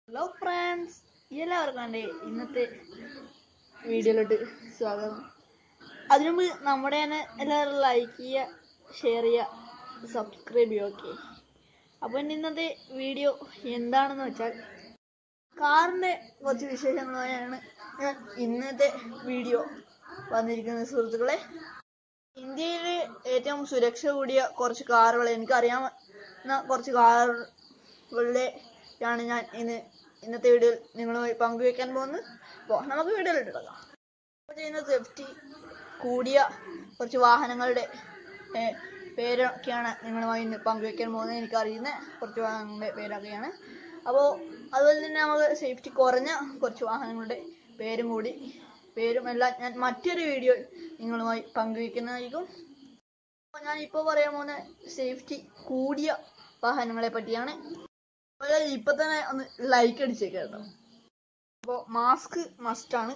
hello friends എല്ലാവർക്കും എൻ്റെ ഇന്നത്തെ വീഡിയോയിലോട്ട് സ്വാഗതം അതിനു മുമ്പ് നമ്മുടെ തന്നെ എല്ലാവരും ലൈക്ക് ചെയ്യുക ഷെയർ ചെയ്യുക സബ്സ്ക്രൈബ് ചെയ്യുക ഓക്കെ അപ്പോൾ എൻ്റെ ഇന്നത്തെ വീഡിയോ എന്താണെന്ന് വെച്ചാൽ കാറിൻ്റെ കുറച്ച് വിശേഷങ്ങളുമായാണ് ഞാൻ ഇന്നത്തെ വീഡിയോ വന്നിരിക്കുന്നത് സുഹൃത്തുക്കളെ ഇന്ത്യയിൽ ഏറ്റവും സുരക്ഷ കൂടിയ കുറച്ച് കാറുകൾ എനിക്കറിയാവുന്ന കുറച്ച് കാറുകളുടെ ാണ് ഞാൻ ഇന്ന് ഇന്നത്തെ വീഡിയോയിൽ നിങ്ങളുമായി പങ്കുവെക്കാൻ പോകുന്നത് അപ്പോൾ നമുക്ക് വീഡിയോയിലിട്ട് കിടക്കാം ഇപ്പോൾ ചെയ്യുന്ന സേഫ്റ്റി കൂടിയ കുറച്ച് വാഹനങ്ങളുടെ ഏഹ്, പേരൊക്കെയാണ് നിങ്ങളുമായി ഇന്ന് പങ്കുവെക്കാൻ പോകുന്നത് എനിക്കറിയുന്ന കുറച്ച് വാഹനങ്ങളുടെ പേരൊക്കെയാണ് അപ്പോൾ അതുപോലെ തന്നെ നമുക്ക് സേഫ്റ്റി കുറഞ്ഞ കുറച്ച് വാഹനങ്ങളുടെ പേരും കൂടി പേരും എല്ലാം ഞാൻ മറ്റൊരു വീഡിയോയിൽ നിങ്ങളുമായി പങ്കുവെക്കുന്നതായിരിക്കും അപ്പോൾ ഞാൻ ഇപ്പോൾ പറയാൻ പോകുന്ന സേഫ്റ്റി കൂടിയ വാഹനങ്ങളെ പറ്റിയാണ് അപ്പോൾ ഇപ്പൊ തന്നെ ഒന്ന് ലൈക്ക് അടിച്ചേക്കാം കേട്ടോ അപ്പോൾ മാസ്ക് മസ്റ്റാണ്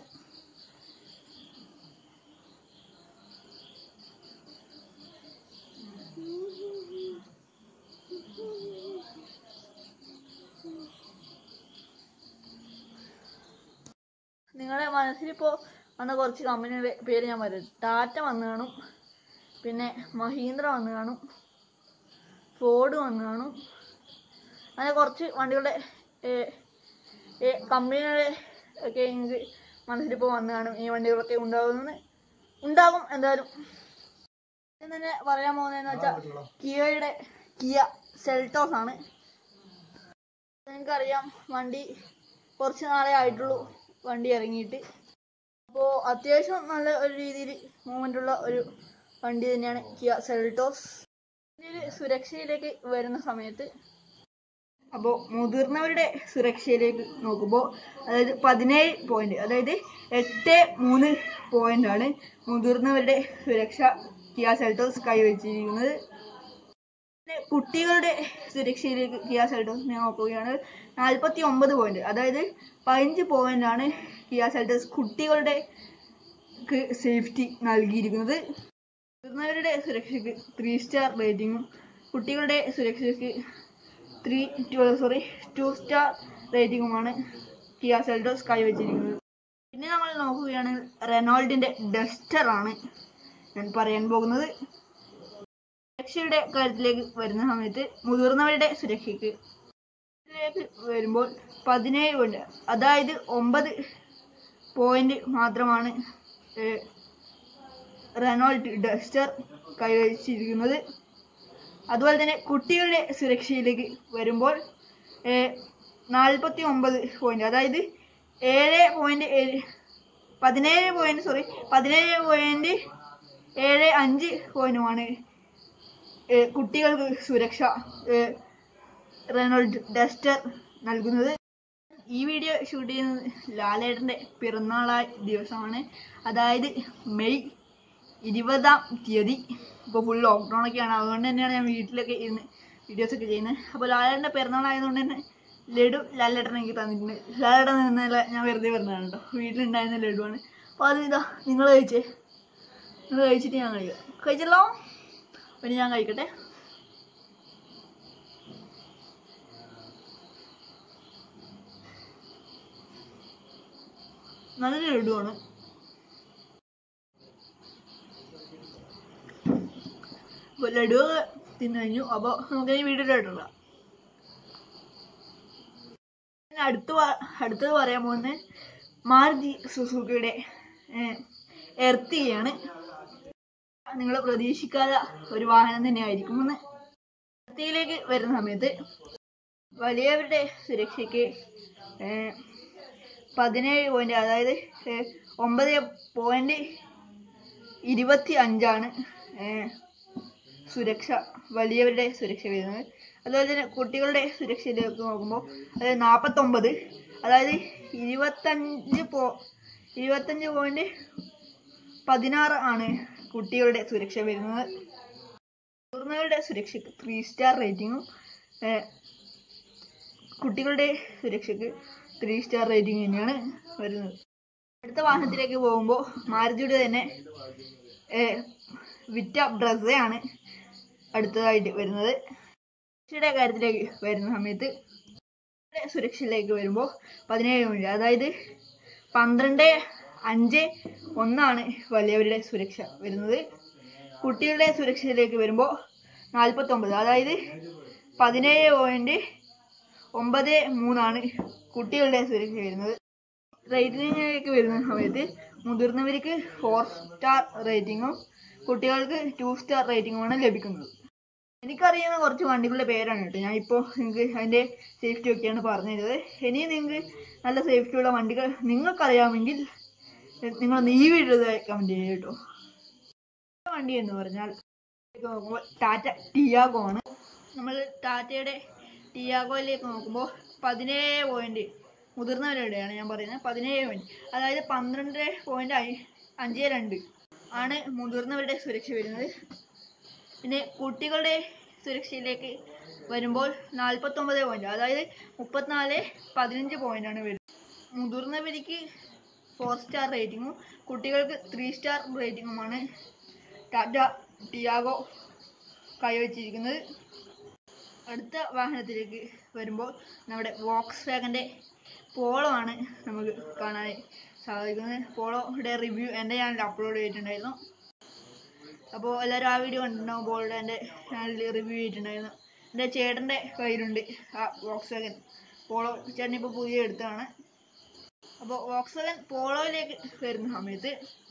നിങ്ങളുടെ മനസ്സിലിപ്പോ വന്ന കുറച്ച് കമ്പനിയുടെ പേര് ഞാൻ പറയും ടാറ്റ വന്ന് കാണും പിന്നെ മഹീന്ദ്ര വന്ന് കാണും ഫോർഡ് വന്ന് കാണും അങ്ങനെ കുറച്ച് വണ്ടികളുടെ കമ്പനികളുടെ ഒക്കെ എനിക്ക് മനസ്സിലിപ്പോൾ വന്ന് കാണും ഈ വണ്ടികളൊക്കെ ഉണ്ടാകുമെന്ന് ഉണ്ടാകും എന്തായാലും ആദ്യം തന്നെ പറയാൻ പോകുന്നതെന്ന് വെച്ചാൽ കിയയുടെ കിയ സെൽട്ടോസ് ആണ് നിങ്ങൾക്കറിയാം വണ്ടി കുറച്ച് നാളെ ആയിട്ടുള്ളൂ വണ്ടി ഇറങ്ങിയിട്ട് അപ്പോൾ അത്യാവശ്യം നല്ല ഒരു രീതിയിൽ മൂവ്മെൻ്റ് ഉള്ള ഒരു വണ്ടി തന്നെയാണ് കിയ സെൽട്ടോസ് ഇതിൽ സുരക്ഷയിലേക്ക് വരുന്ന സമയത്ത് അപ്പോൾ മുതിർന്നവരുടെ സുരക്ഷയിലേക്ക് നോക്കുമ്പോൾ അതായത് പതിനേഴ് പോയിന്റ് അതായത് എട്ട് മൂന്ന് പോയിന്റ് ആണ് മുതിർന്നവരുടെ സുരക്ഷ കിയ സെൽട്ടോസ് കൈവച്ചിരിക്കുന്നത് പിന്നെ കുട്ടികളുടെ സുരക്ഷയിലേക്ക് കിയ സെൽട്ടോസ് നോക്കുകയാണ് നാൽപ്പത്തി ഒമ്പത് പോയിന്റ് അതായത് പതിനഞ്ച് പോയിന്റ് ആണ് കിയ സെൽട്ടോസ് കുട്ടികളുടെ സേഫ്റ്റി നൽകിയിരിക്കുന്നത് മുതിർന്നവരുടെ സുരക്ഷയ്ക്ക് ത്രീ സ്റ്റാർ റേറ്റിംഗും കുട്ടികളുടെ സുരക്ഷയ്ക്ക് three two sorry two star റേറ്റിംഗുമാണ് കിയ സെൽറ്റോസ് കൈവച്ചിരിക്കുന്നത് പിന്നെ നമ്മൾ നോക്കുകയാണെങ്കിൽ റെനോൾഡിന്റെ ഡസ്റ്റർ ആണ് ഞാൻ പറയാൻ പോകുന്നത് സുരക്ഷയുടെ കാര്യത്തിലേക്ക് വരുന്ന സമയത്ത് മുതിർന്നവരുടെ സുരക്ഷയ്ക്ക് ിലേക്ക് വരുമ്പോൾ പതിനേഴ് പോയിന്റ് അതായത് ഒമ്പത് പോയിന്റ് മാത്രമാണ് ഏഹ്, റെനോൾഡ് ഡസ്റ്റർ കൈവച്ചിരിക്കുന്നത് അതുപോലെ തന്നെ കുട്ടികളുടെ സുരക്ഷയിലേക്ക് വരുമ്പോൾ നാൽപ്പത്തി ഒമ്പത് പോയിന്റ് അതായത് ഏഴ് പോയിന്റ് ഏഴ് പതിനേഴ് പോയിന്റ് സോറി പതിനേഴ് പോയിന്റ് ഏഴ് അഞ്ച് പോയിന്റുമാണ് ഏഹ്, കുട്ടികൾക്ക് സുരക്ഷ ഏഹ്, റെനോൾഡ് ഡസ്റ്റർ നൽകുന്നത് ഈ വീഡിയോ ഷൂട്ട് ചെയ്യുന്നത് ലാലേട്ടന്റെ പിറന്നാളായ ദിവസമാണ് അതായത് മെയ് ഇരുപതാം തീയതി ഇപ്പോൾ ഫുൾ ലോക്ക്ഡൗൺ ഒക്കെയാണ് അതുകൊണ്ട് തന്നെയാണ് ഞാൻ വീട്ടിലൊക്കെ ഇരുന്ന് വീഡിയോസ് ഒക്കെ ചെയ്യുന്നത് അപ്പോൾ ലാലേട്ടൻ്റെ പിറന്നാളായതുകൊണ്ട് തന്നെ ലഡു ലാലേട്ടൻ എനിക്ക് തന്നിട്ടുണ്ട് ലാലേട്ടൻ നിന്നല്ല ഞാൻ വെറുതെ പറഞ്ഞതാണ് കേട്ടോ വീട്ടിലുണ്ടായിരുന്ന ലഡുവാണ് അപ്പോൾ അത് ഇതാ നിങ്ങൾ കഴിച്ചേ നിങ്ങൾ കഴിച്ചിട്ട് ഞാൻ കഴിക്കാം കഴിച്ചല്ലോ പിന്നെ ഞാൻ കഴിക്കട്ടെ നല്ലൊരു ലഡുവാണ് അപ്പോൾ ലഡു തിന്നു കഴിഞ്ഞു അപ്പോൾ നമുക്ക് ഈ വീഡിയോയിലോട്ടുള്ള അടുത്ത് പ- അടുത്തത് പറയാൻ പോകുന്നത് മാരുതി സുസുക്കിയുടെ എർത്തിയാണ് നിങ്ങൾ പ്രതീക്ഷിക്കാത്ത ഒരു വാഹനം തന്നെയായിരിക്കും എന്ന് എർത്തിയിലേക്ക് വരുന്ന സമയത്ത് വലിയവരുടെ സുരക്ഷയ്ക്ക് ഏഹ്, പതിനേഴ് പോയിന്റ് അതായത് ഏഹ്, ഒമ്പത് പോയിന്റ് ഇരുപത്തി അഞ്ചാണ് ഏഹ്, സുരക്ഷ വലിയവരുടെ സുരക്ഷ വരുന്നത് അതുപോലെ തന്നെ കുട്ടികളുടെ സുരക്ഷയിലേക്ക് നോക്കുമ്പോൾ അതായത് നാൽപ്പത്തൊമ്പത് അതായത് ഇരുപത്തഞ്ച് പോ ഇരുപത്തഞ്ച് പോയിന്റ് പതിനാറ് ആണ് കുട്ടികളുടെ സുരക്ഷ വരുന്നത് മുതിർന്നവരുടെ സുരക്ഷയ്ക്ക് ത്രീ സ്റ്റാർ റേറ്റിംഗും കുട്ടികളുടെ സുരക്ഷയ്ക്ക് ത്രീ സ്റ്റാർ റേറ്റിംഗ് തന്നെയാണ് വരുന്നത് അടുത്ത വാഹനത്തിലേക്ക് പോകുമ്പോൾ മാരുതിയുടെ തന്നെ ഏഹ്, വിറ്റ ബ്രസയാണ് അടുത്തതായിട്ട് വരുന്നത് സുരക്ഷയുടെ കാര്യത്തിലേക്ക് വരുന്ന സമയത്ത് സുരക്ഷയിലേക്ക് വരുമ്പോൾ പതിനേഴ് പോയിന്റ് അതായത് പന്ത്രണ്ട് അഞ്ച് ഒന്നാണ് വലിയവരുടെ സുരക്ഷ വരുന്നത് കുട്ടികളുടെ സുരക്ഷയിലേക്ക് വരുമ്പോൾ നാൽപ്പത്തൊമ്പത് അതായത് പതിനേഴ് പോയിന്റ് ഒമ്പത് മൂന്നാണ് കുട്ടികളുടെ സുരക്ഷ വരുന്നത് റേറ്റിംഗിലേക്ക് വരുന്ന സമയത്ത് മുതിർന്നവർക്ക് ഫോർ സ്റ്റാർ റേറ്റിംഗും കുട്ടികൾക്ക് ടു സ്റ്റാർ റേറ്റിംഗുമാണ് ലഭിക്കുന്നത് എനിക്കറിയുന്ന കുറച്ച് വണ്ടികളുടെ പേരാണ് കേട്ടോ ഞാൻ ഇപ്പോൾ നിങ്ങൾക്ക് അതിൻ്റെ സേഫ്റ്റി ഒക്കെയാണ് പറഞ്ഞത് ഇനി നിങ്ങൾക്ക് നല്ല സേഫ്റ്റി ഉള്ള വണ്ടികൾ നിങ്ങൾക്കറിയാമെങ്കിൽ നിങ്ങൾ ഈ വീഡിയോ കമൻറ്റ് ചെയ്യുക കേട്ടോ വണ്ടി എന്ന് പറഞ്ഞാൽ നോക്കുമ്പോൾ ടാറ്റ ടിയാഗോ ആണ് നമ്മൾ ടാറ്റയുടെ ടിയാഗോയിലേക്ക് നോക്കുമ്പോൾ പതിനേഴ് പോയിന്റ് മുതിർന്നവരുടെയാണ് ഞാൻ പറയുന്നത് പതിനേഴ് പോയിന്റ് അതായത് പന്ത്രണ്ട് പോയിന്റ് അഞ്ച് രണ്ട് ആണ് മുതിർന്നവരുടെ സുരക്ഷ വരുന്നത് പിന്നെ കുട്ടികളുടെ സുരക്ഷയിലേക്ക് വരുമ്പോൾ നാൽപ്പത്തൊമ്പത് പോയിന്റ് അതായത് മുപ്പത്തിനാല് പതിനഞ്ച് പോയിന്റ് ആണ് വരുന്നത് മുതിർന്നവർക്ക് ഫോർ സ്റ്റാർ റേറ്റിംഗും കുട്ടികൾക്ക് ത്രീ സ്റ്റാർ റേറ്റിംഗുമാണ് ടാറ്റ ടിയാഗോ കൈവച്ചിരിക്കുന്നത് അടുത്ത വാഹനത്തിലേക്ക് വരുമ്പോൾ നമ്മുടെ വോക്സ് വാഗൻ്റെ പോളോ ആണ് നമുക്ക് കാണാൻ സാധിക്കുന്നത് പോളോയുടെ റിവ്യൂ എൻ്റെ ചാനലിൽ അപ്ലോഡ് ചെയ്തിട്ടുണ്ടായിരുന്നു അപ്പോൾ എല്ലാവരും ആ വീഡിയോ കണ്ടിട്ടുണ്ടാവും പോളോയുടെ എൻ്റെ ചാനലിൽ റിവ്യൂ ചെയ്തിട്ടുണ്ടായിരുന്നു എൻ്റെ ചേട്ടൻ്റെ കയ്യിലുണ്ട് ആ വോക്സ് വാഗൻ പോളോ ചേട്ടൻ ഇപ്പോൾ പുതിയ എടുത്തതാണ് അപ്പോൾ വോക്സ് വാഗൻ പോളോയിലേക്ക് വരുന്ന സമയത്ത്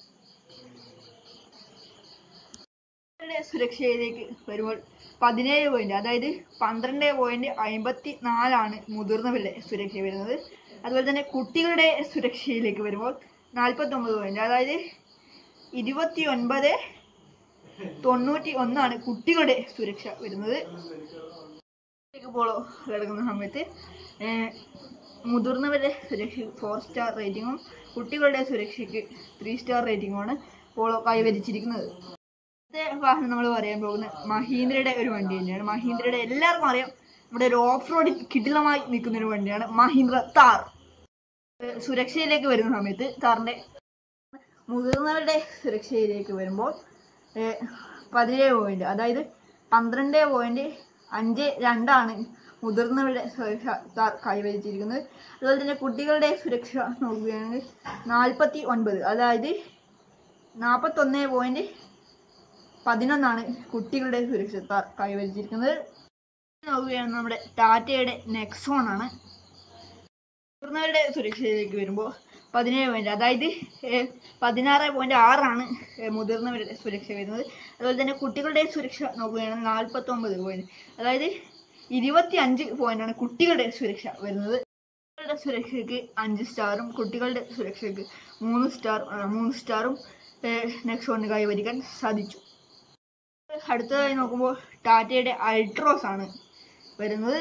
യുടെ സുരക്ഷയിലേക്ക് വരുമ്പോൾ പതിനേഴ് പോയിന്റ് അതായത് പന്ത്രണ്ട് പോയിന്റ് അമ്പത്തി നാലാണ് മുതിർന്നവരുടെ സുരക്ഷ വരുന്നത് അതുപോലെ തന്നെ കുട്ടികളുടെ സുരക്ഷയിലേക്ക് വരുമ്പോൾ നാൽപ്പത്തി ഒമ്പത് പോയിന്റ് അതായത് ഇരുപത്തി ഒൻപത് തൊണ്ണൂറ്റി ഒന്നാണ് കുട്ടികളുടെ സുരക്ഷ വരുന്നത് പോളോ കിടക്കുന്ന സമയത്ത് ഏർ, മുതിർന്നവരുടെ സുരക്ഷ ഫോർ സ്റ്റാർ റേറ്റിംഗും കുട്ടികളുടെ സുരക്ഷയ്ക്ക് ത്രീ സ്റ്റാർ റേറ്റിംഗുമാണ് പോളോ കൈവരിച്ചിരിക്കുന്നത് അടുത്ത വാഹനം നമ്മൾ പറയാൻ പോകുന്നത് മഹീന്ദ്രയുടെ ഒരു വണ്ടി തന്നെയാണ് മഹീന്ദ്രയുടെ എല്ലാവർക്കും അറിയാം നമ്മുടെ ഒരു ഓഫ് റോഡിൽ കിടിലമായി നിൽക്കുന്ന ഒരു വണ്ടിയാണ് മഹീന്ദ്ര താർ ഏർ സുരക്ഷയിലേക്ക് വരുന്ന സമയത്ത് താറിന്റെ മുതിർന്നവരുടെ സുരക്ഷയിലേക്ക് വരുമ്പോൾ ഏർ പതിനേഴ് പോയിന്റ് അതായത് പന്ത്രണ്ട് പോയിന്റ് അഞ്ച് രണ്ടാണ് മുതിർന്നവരുടെ സുരക്ഷ താർ കൈവരിച്ചിരിക്കുന്നത് അതുപോലെ തന്നെ കുട്ടികളുടെ സുരക്ഷ നോക്കുകയാണെങ്കിൽ നാൽപ്പത്തി ഒൻപത് അതായത് നാൽപ്പത്തൊന്ന് പോയിന്റ് പതിനൊന്നാണ് കുട്ടികളുടെ സുരക്ഷ താർ കൈവരിച്ചിരിക്കുന്നത് നോക്കുകയാണ് നമ്മുടെ ടാറ്റയുടെ നെക്സോൺ ആണ് മുതിർന്നവരുടെ സുരക്ഷയിലേക്ക് വരുമ്പോൾ പതിനേഴ് പോയിന്റ് അതായത് ഏഹ്, പതിനാറ് പോയിന്റ് ആറാണ് ഏഹ്, മുതിർന്നവരുടെ സുരക്ഷ വരുന്നത് അതുപോലെ തന്നെ കുട്ടികളുടെ സുരക്ഷ നോക്കുകയാണെങ്കിൽ നാൽപ്പത്തി ഒമ്പത് പോയിന്റ് അതായത് ഇരുപത്തി അഞ്ച് പോയിന്റാണ് കുട്ടികളുടെ സുരക്ഷ വരുന്നത് കുട്ടികളുടെ സുരക്ഷയ്ക്ക് അഞ്ച് സ്റ്റാറും കുട്ടികളുടെ സുരക്ഷയ്ക്ക് മൂന്ന് സ്റ്റാർ ആ, മൂന്ന് സ്റ്റാറും നെക്സോണിന് കൈവരിക്കാൻ സാധിച്ചു അടുത്തതായി നോക്കുമ്പോൾ ടാറ്റയുടെ അൾട്രോസ് ആണ് വരുന്നത്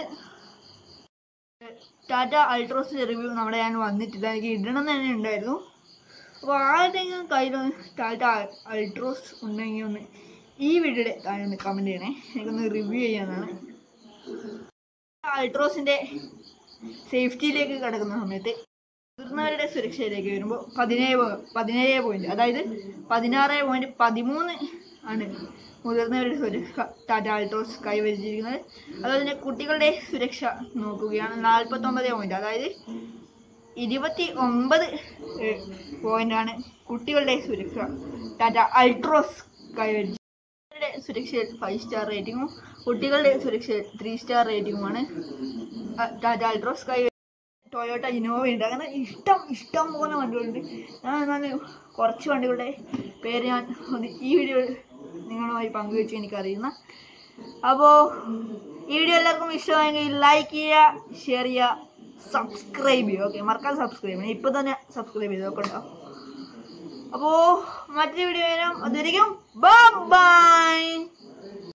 ടാറ്റ അൾട്രോസിന്റെ റിവ്യൂ നമ്മുടെ ഞാൻ വന്നിട്ടില്ല എനിക്ക് ഇടണം തന്നെ ഉണ്ടായിരുന്നു അപ്പോൾ ആരുടെയെങ്കിലും കയ്യിൽ ടാറ്റ അൾട്രോസ് ഉണ്ടെങ്കിൽ ഒന്ന് ഈ വീഡിയോയുടെ താഴെ ഒന്ന് കമൻറ്റ് ചെയ്യണേ എനിക്കൊന്ന് റിവ്യൂ ചെയ്യാനാണ് അൾട്രോസിന്റെ സേഫ്റ്റിയിലേക്ക് കിടക്കുന്ന സമയത്ത് മുതിർന്നവരുടെ സുരക്ഷയിലേക്ക് വരുമ്പോൾ പതിനേഴ് പോ- പതിനേഴ് പോയിന്റ് അതായത് പതിനാറ് പോയിന്റ് പതിമൂന്ന് ആണ് മുതിർന്നവരുടെ സുരക്ഷ ടാറ്റ ആൾട്ടോസ് കൈവരിച്ചിരിക്കുന്നത് അതുപോലെ തന്നെ കുട്ടികളുടെ സുരക്ഷ നോക്കുകയാണ് നാൽപ്പത്തി ഒമ്പത് പോയിന്റ് അതായത് ഇരുപത്തി ഒമ്പത് പോയിന്റ് ആണ് കുട്ടികളുടെ സുരക്ഷ ടാറ്റ അൾട്രോസ് കൈവരിച്ചു കുട്ടികളുടെ സുരക്ഷയിൽ ഫൈവ് സ്റ്റാർ റേറ്റിംഗും കുട്ടികളുടെ സുരക്ഷയിൽ ത്രീ സ്റ്റാർ റേറ്റിംഗുമാണ് ടാറ്റ അൾട്രോസ് കൈ ടൊയോട്ട ഇന്നോവ ഉണ്ട് അങ്ങനെ ഇഷ്ടം ഇഷ്ടം പോലെ വണ്ടികളുണ്ട് ഞാൻ എന്നാൽ കുറച്ച് വണ്ടികളുടെ പേര് ഞാൻ ഒന്ന് ഈ വീഡിയോ നിങ്ങളുമായി പങ്കുവെച്ച് എനിക്കറിയുന്ന അപ്പോൾ ഈ വീഡിയോ എല്ലാവർക്കും ഇഷ്ടമായെങ്കിൽ ലൈക്ക് ചെയ്യുക ഷെയർ ചെയ്യുക സബ്സ്ക്രൈബ് ചെയ്യുക ഓക്കെ മറക്കാതെ സബ്സ്ക്രൈബ് ചെയ്യണം ഇപ്പോൾ തന്നെ സബ്സ്ക്രൈബ് ചെയ്ത് നോക്കണ്ടോ അപ്പോൾ മറ്റൊരു വീഡിയോ വരാം അതുവരെയും ബൈ